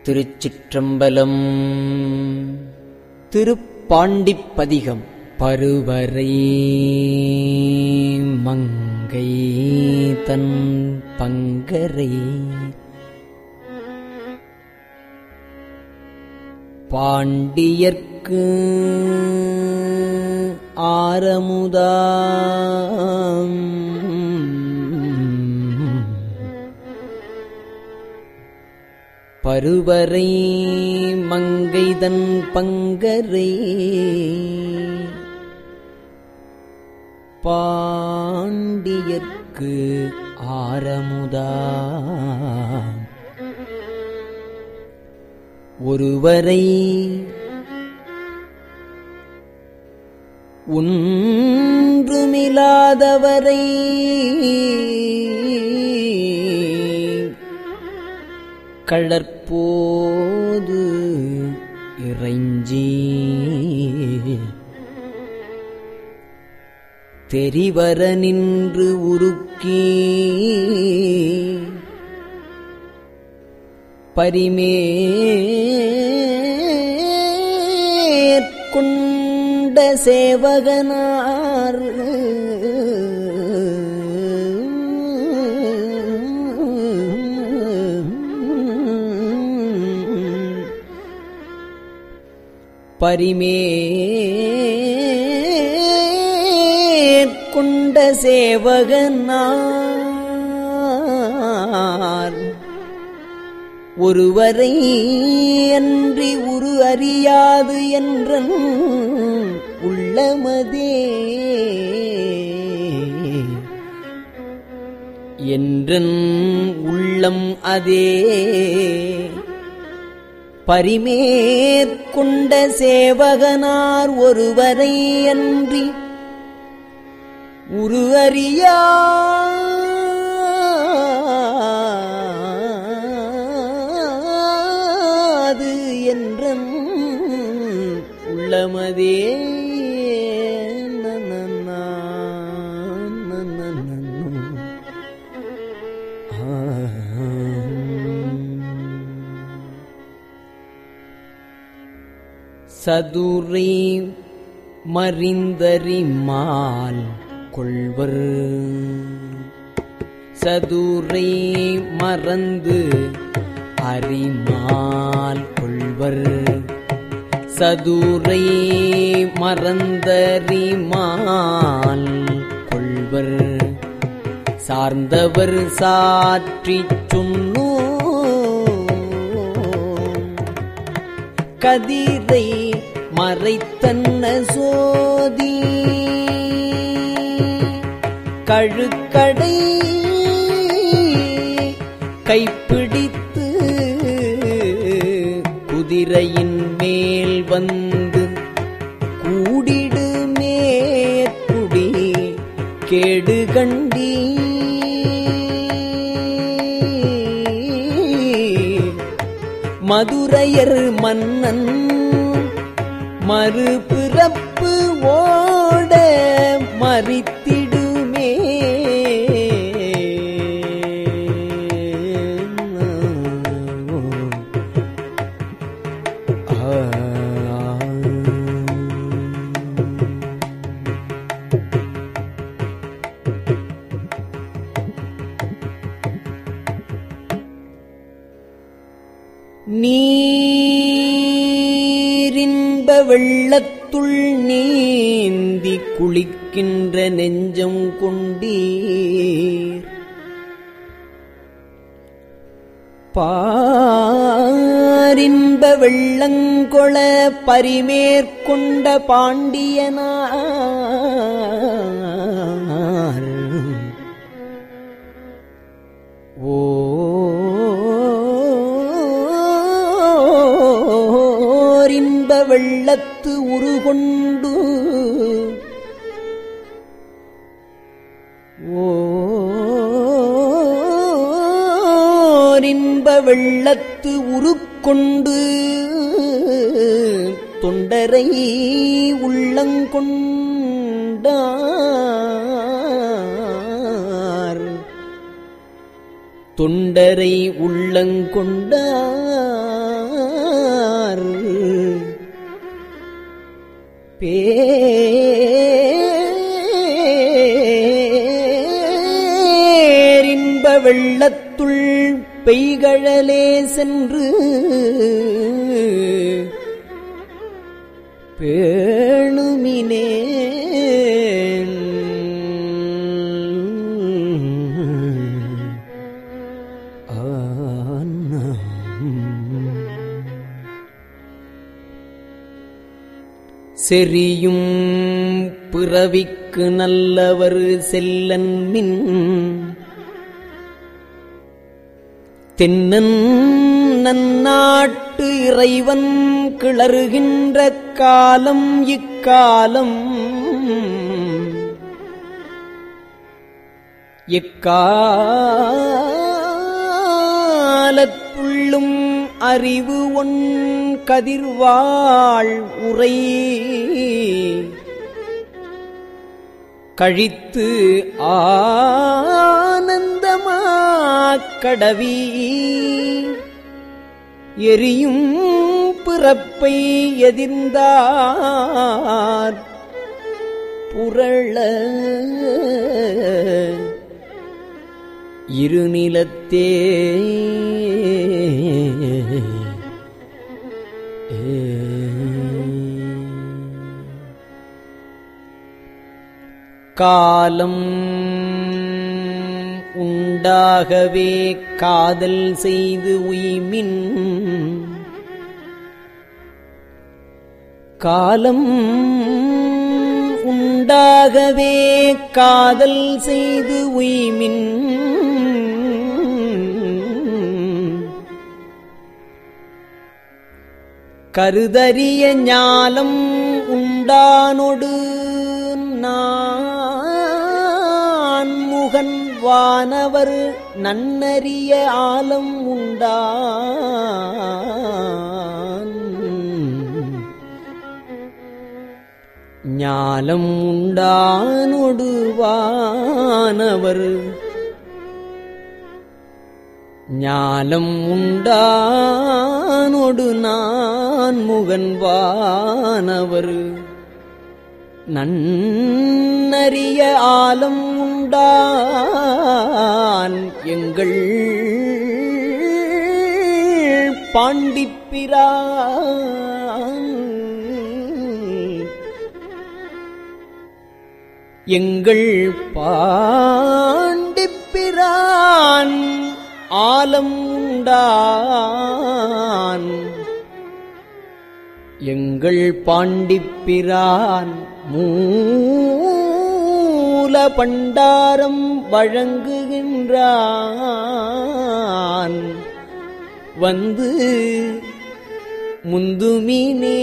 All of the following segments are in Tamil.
திருச்சிற்றம்பலம் திருப்பாண்டிப்பதிகம் பருவரை மங்கை தன் பங்கரை பாண்டியர்க்கு ஆரமுதாம் பருவரை மங்கைதன் பங்கரை பாண்டியர்க்கு ஆரமுதா ஒருவரை ஒன்றுமில்லாதவரை கழற்போது இறைஞ்சி தெரிவர நின்று உருக்கி பரிமேற்கொண்ட சேவகனார் பரிமேற்கொண்ட சேவகனார் ஒருவரை அன்றி உரு அறியாது என்றன் உள்ளமதே என்றன் உள்ளம் அதே பரிமேற்கொண்ட சேவகனார் ஒருவரை அன்றி உரு அறியாது என்றும் உள்ளமதே நனனா, நனனனு. ஆம். சதுரை மறிந்தறிமால் கொள்வர் சதுரை மறந்து அறிமால் கொள்வர் சதுரை மறந்தறிமால் கொள்வர் சார்ந்தவர் சாற்றிச் சொன்னோம் கதிரை மறைத்தன்ன சோதி கழுக்கடை கைப்பிடித்து குதிரையின் மேல் வந்து கூடிடு மேற்குடி கேடு கண்டீ மதுரையர் மன்னன் மறுபிறப்பு ஓட மறித்திடுமே ஆ நீரின்ப வெள்ளத்துள் நீந்தி குளிக்கின்ற நெஞ்சம் கொண்டீர் பாரின்ப வெள்ளங்கொள பரிமேற்கொண்ட பாண்டியனார் ஓரின்ப வெள்ளத்து உருகொண்டு ஓரின்ப வெள்ளத்து உருக்கொண்டு தொண்டரை உள்ளங்கொண்டார் தொண்டரை உள்ளங்கொண்டார் பேரின்ப வெள்ளத்துள் பெய்கழலே சென்று பேணுமினே செறியும் பிறவிக்கு நல்லவர் செல்லன் மின் தென்னன் நன்னாட்டு இறைவன் கிளறுகின்ற காலம் இக்காலம் எக்காலத்துள்ளும் அறிவு ஒன் கதிர்வாள் உரை கழித்து ஆனந்தமாக்கடவி எரியும் பிறப்பை எதிர்ந்தார் புரள இருநிலத்தே காலம் உண்டாகவே காதல் செய்து உய்மின் காலம் உண்டாகவே காதல் செய்து உய்மின் கருதறிய ஞாலம் உண்டானொடு நான் முகன் வானவர் நன்னறிய ஆலம் உண்டான் ஞாலம் உண்டானொடு வானவர் ஞாலம் உண்டானொடு நான் முகன் வானவர் நன்னறிய ஆலம் உண்டான் எங்கள் பாண்டிப்பிரான் எங்கள் பாண்டிப்பிரான் ஆலம் உண்டான் எங்கள் பாண்டிப்பிரான் மூல பண்டாரம் வழங்குகின்றான் வந்து முந்துமினே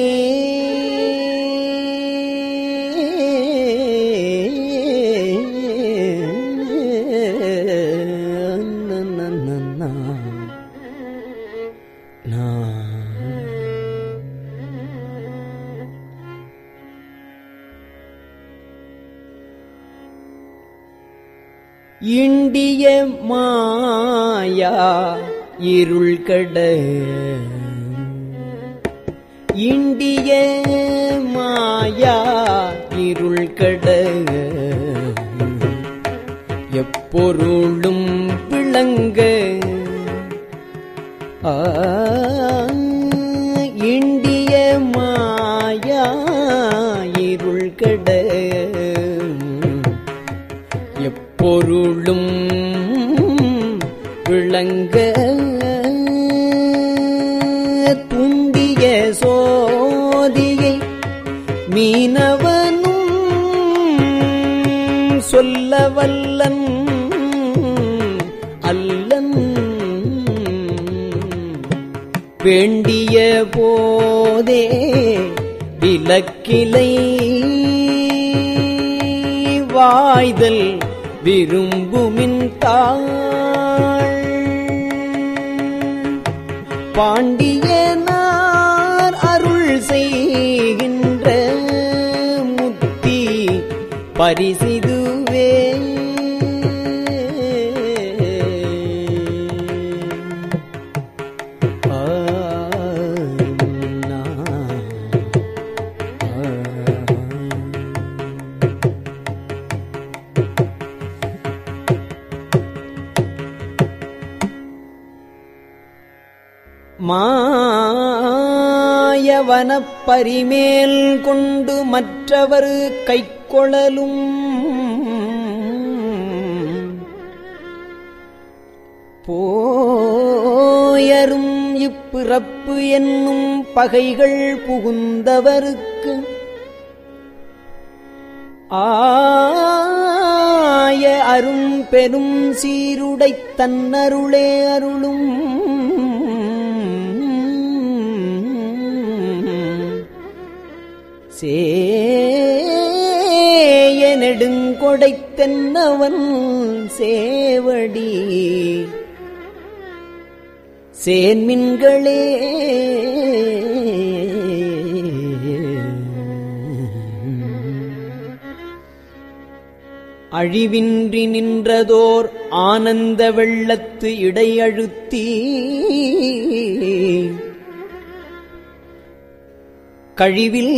இண்டிய மாயா இருள் கட இண்டிய மாயா இருள் கட எப்பொருளும் விளங்க ஆ, இண்டிய மாயா இருள் கட எப்பொருளும் விளங்க துண்டிய சோதியை மீனவனும் சொல்ல வல்லன் அல்லன் வேண்டிய போதே விலக்கிலை வாய்தல் விரும்புமின் தாள் பாண்டியனார் அருள் செய்கின்ற முத்தி பரிசிதுவே ஆ, நா, ஆ. மாயவனப் பரிமேல் கொண்டு மற்றவர் கைக்கொழலும் போயரும் இப்பிறப்பு என்னும் பகைகள் புகுந்தவருக்கு ஆய அரும் பெரும் சீருடைத் தன்னருளே அருளும் சேய நெடுங்கொடைத் தென்னவன் சேவடி சேன்மின்களே அழிவின்றி நின்றதோர் ஆனந்த வெள்ளத்து இடையழுத்தி கழிவில்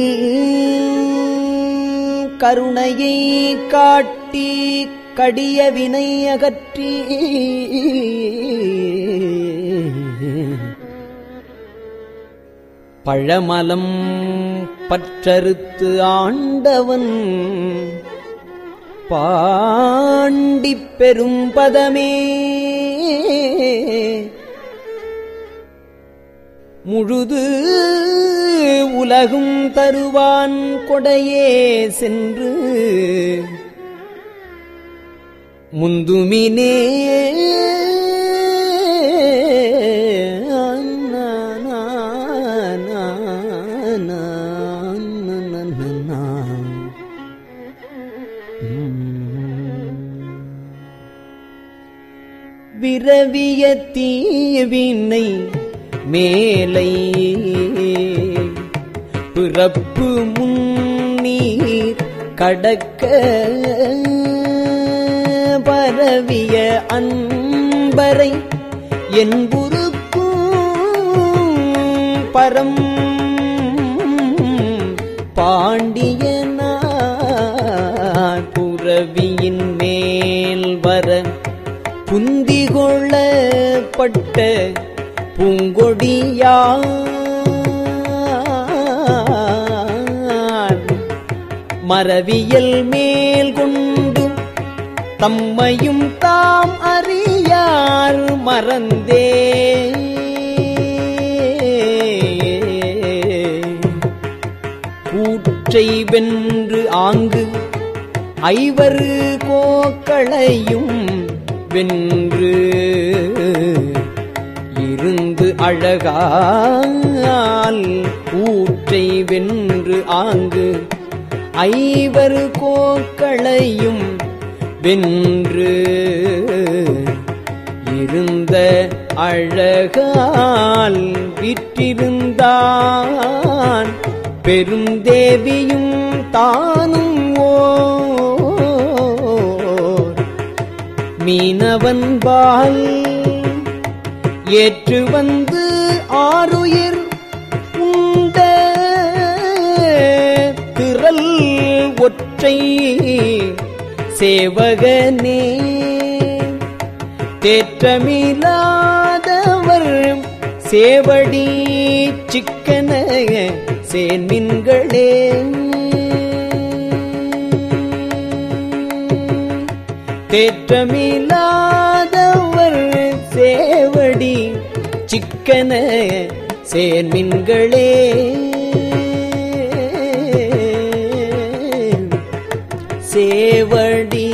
கருணையை காட்டி கடிய வினை அகற்றி பழமலம் பற்றறுத்து ஆண்டவன் பாண்டிப் பெரும் பதமே முழுது உலகும் தருவான் கொடையே சென்று முந்துமினே விரவிய தீவினை மேலை பிறப்பு முன்னீர் கடக்க பரவிய அன்பரை என்புருக்கும் பரம் பாண்டியனார் புறவியின் மேல் வர புந்திகொள்ளப்பட்ட பூங்கொடியார் மரவியல் மேல் கொண்டு தம்மையும் தாம் அறியார் மறந்தே கூற்றை வென்று ஆங்கு ஐவரு கோக்களையும் வென்று இருந்து அழகால் கூற்றை வென்று ஆங்கு ஐவரு கோக்களையும் வென்று இருந்த அழகால் விற்றிருந்தான் பெருந்தேவியும் தானும் ஓர் மீனவன்பால் ஏற்று வந்து ஆறுயிர் உண்ட திரள் ஒற்றை சேவகனே தேற்றமில்லாதவர் சேவடி சிக்கன சேன்மின்களே தேற்றமில்லாதவர் சேவடி சிக்கன சேர்மின்களே சேவடி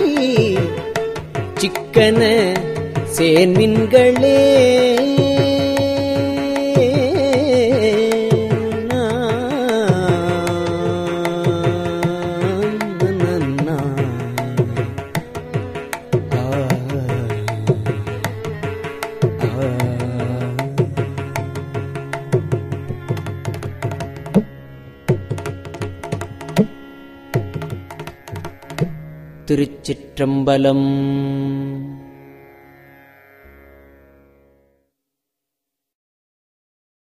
சிக்கன சேர்மின்களே திருச்சிற்றம்பலம்